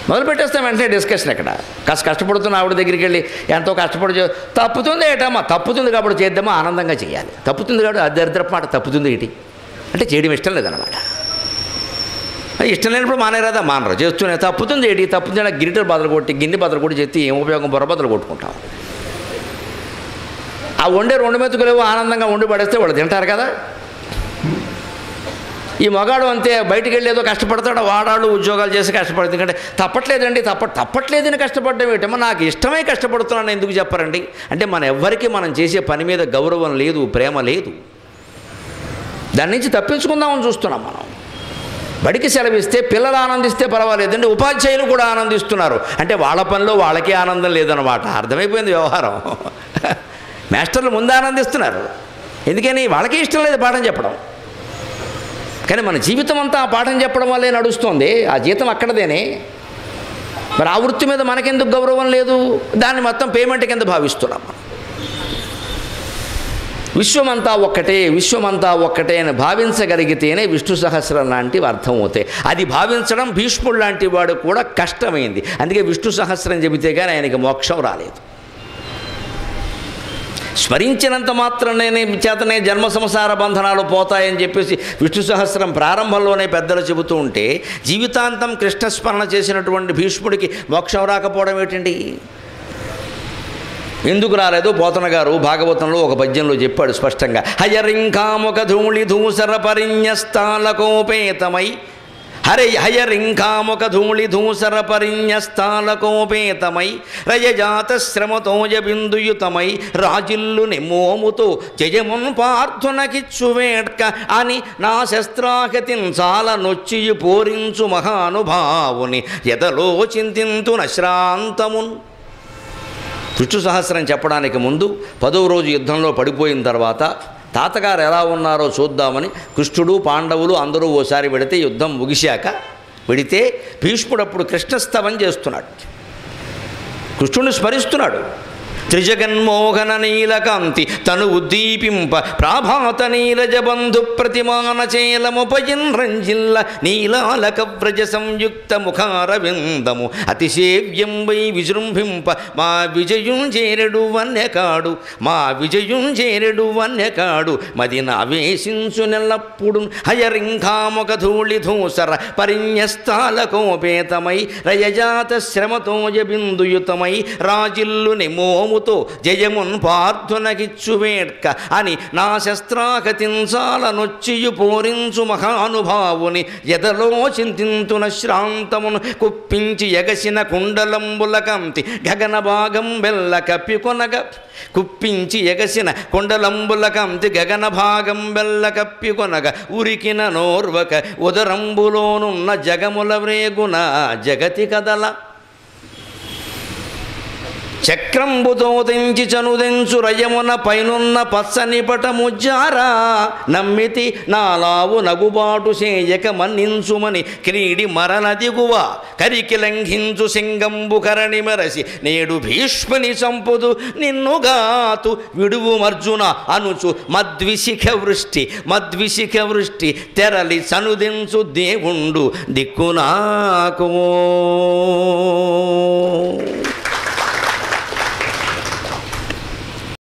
మొదలు పెట్టేస్తాం వెంటనే డిస్కషన్ ఇక్కడ కాస్త కష్టపడుతున్న ఆవిడ దగ్గరికి వెళ్ళి ఎంతో కష్టపడి చే- తప్పుతుంది ఏటమ్మా తప్పుతుంది కాబట్టి చేద్దామా ఆనందంగా చేయాలి తప్పుతుంది కాబట్టి అది దరిద్రపు మాట తప్పుతుంది ఏంటి అంటే చేయడం ఇష్టం లేదన్నమాట అది ఇష్టం లేనప్పుడు మానేరాదా మానరు చేస్తూనే తప్పుతుంది ఏంటి తప్పుతుంది అంటే గిరిటలు బదులు కొట్టి గిన్నె బదులు కొట్టి చెత్తి ఏం ఉపయోగం బుర్ర బదులు కొట్టుకుంటాం ఆ వండే రెండు మెతుకులేవో ఆనందంగా వండి పడేస్తే వాళ్ళు తింటారు కదా ఈ మగాడు అంతే బయటికి వెళ్ళి ఏదో కష్టపడతాడు వాడాళ్ళు ఉద్యోగాలు చేసి కష్టపడుతుంది ఎందుకంటే తప్పట్లేదండి తప్ప తప్పట్లేదని కష్టపడడం ఏంటమ్మా నాకు ఇష్టమే కష్టపడుతున్నాను ఎందుకు చెప్పరండి అంటే మన ఎవ్వరికీ మనం చేసే పని మీద గౌరవం లేదు ప్రేమ లేదు దాని నుంచి తప్పించుకుందామని చూస్తున్నాం మనం బడికి సెలవిస్తే పిల్లలు ఆనందిస్తే పర్వాలేదండి ఉపాధ్యాయులు కూడా ఆనందిస్తున్నారు అంటే వాళ్ళ పనిలో వాళ్ళకే ఆనందం లేదన్నమాట అర్థమైపోయింది వ్యవహారం మాస్టర్లు ముందు ఆనందిస్తున్నారు ఎందుకని వాళ్ళకే ఇష్టం లేదు పాఠం చెప్పడం కానీ మన జీవితం అంతా ఆ పాఠం చెప్పడం వల్లే నడుస్తుంది ఆ జీతం అక్కడదేనే మరి ఆ వృత్తి మీద మనకెందుకు గౌరవం లేదు దాన్ని మొత్తం పేమెంట్ కింద భావిస్తున్నాం మనం. విశ్వమంతా ఒక్కటే విశ్వమంతా ఒక్కటే అని భావించగలిగితేనే విష్ణు సహస్రం లాంటివి అర్థమవుతాయి అది భావించడం భీష్ముడు లాంటి వాడు కూడా కష్టమైంది అందుకే విష్ణు సహస్రం చెబితే కానీ ఆయనకి మోక్షం రాలేదు స్మరించినంత మాత్రమే చేతనే జన్మ సంసార బంధనాలు పోతాయని చెప్పేసి విష్ణు సహస్రం ప్రారంభంలోనే పెద్దలు చెబుతూ ఉంటే జీవితాంతం కృష్ణస్మరణ చేసినటువంటి భీష్ముడికి మోక్షం రాకపోవడం ఏంటండి ఎందుకు రాలేదు పోతన గారు భాగవతంలో ఒక పద్యంలో చెప్పాడు స్పష్టంగా హయరింకాముఖ ధూళి ధూసర పరిణ్యస్థాలకోపేతమై హరే హయరింకాముఖ ధూళి ధూసర పరిణ్యస్థాలకోపేతమై రయజాత శ్రమతోజ బిందుయుతమై రాజిల్లు నిమోముతో జయమున్ పార్థునకిచ్చు వేడ్క అని నా శస్త్రాగతిన్ చాలా నొచ్చియు పోరించు మహానుభావుని ఎదలో చింతింతున శ్రాంతమున్ విష్ణు సహస్రం చెప్పడానికి ముందు పదవ రోజు యుద్ధంలో పడిపోయిన తర్వాత తాతగారు ఎలా ఉన్నారో చూద్దామని కృష్ణుడు పాండవులు అందరూ ఓసారి వెడితే యుద్ధం ముగిశాక వెడితే భీష్ముడు అప్పుడు కృష్ణస్తవం చేస్తున్నాడు కృష్ణుని స్మరిస్తున్నాడు త్రిజగన్మోహన నీలకాంతి తను ఉద్దీపింప ప్రాభాత నీరజ బంధు ప్రతిమాన చేలముపజిన్ రంజిల్ల నీలాలక వ్రజ సంయుక్త ముఖారవిందము అతిసేవ్యం వై విజృంభింప మా విజయం చేరెడు వన్యకాడు మా విజయం చేరెడు వన్యకాడు మది నావేశించు నెల్లప్పుడు హయరింఖాముఖ ధూళి ధూసర పరిణ్యస్థాలకోపేతమై రయజాత శ్రమతోజ బిందుయుతమై రాజిల్లు నిమోముతో జయమున్ పార్థునకిచ్చు వేడ్క అని నా శస్త్రాకతించాల నొచ్చియు పోరించు మహానుభావుని ఎదలో చింతింతున శ్రాంతమును కుప్పించి ఎగసిన కుండలంబుల కంతి గగన భాగం బెల్ల కప్పికొనగ కుప్పించి ఎగసిన కొండలంబుల కంతి గగన భాగం బెల్ల కప్పికొనగ ఉరికిన నోర్వక ఉదరంబులోనున్న జగముల వ్రేగున జగతి కదల చక్రంబుతో తెంచి చనుదెంచు రయమున పైనున్న పచ్చని పటముజ్జారా నమ్మితి నాలావు నగుబాటు సేయక మన్నించుమని క్రీడి మరణ దిగువ కరికి లంఘించు సింగంబు కరణి మెరసి నేడు భీష్మని చంపుదు నిన్నుగాతు విడువు మర్జున అనుచు మద్విశిఖ వృష్టి మద్విశిఖ వృష్టి తెరలి చనుదెంచు దేవుండు దిక్కునాకు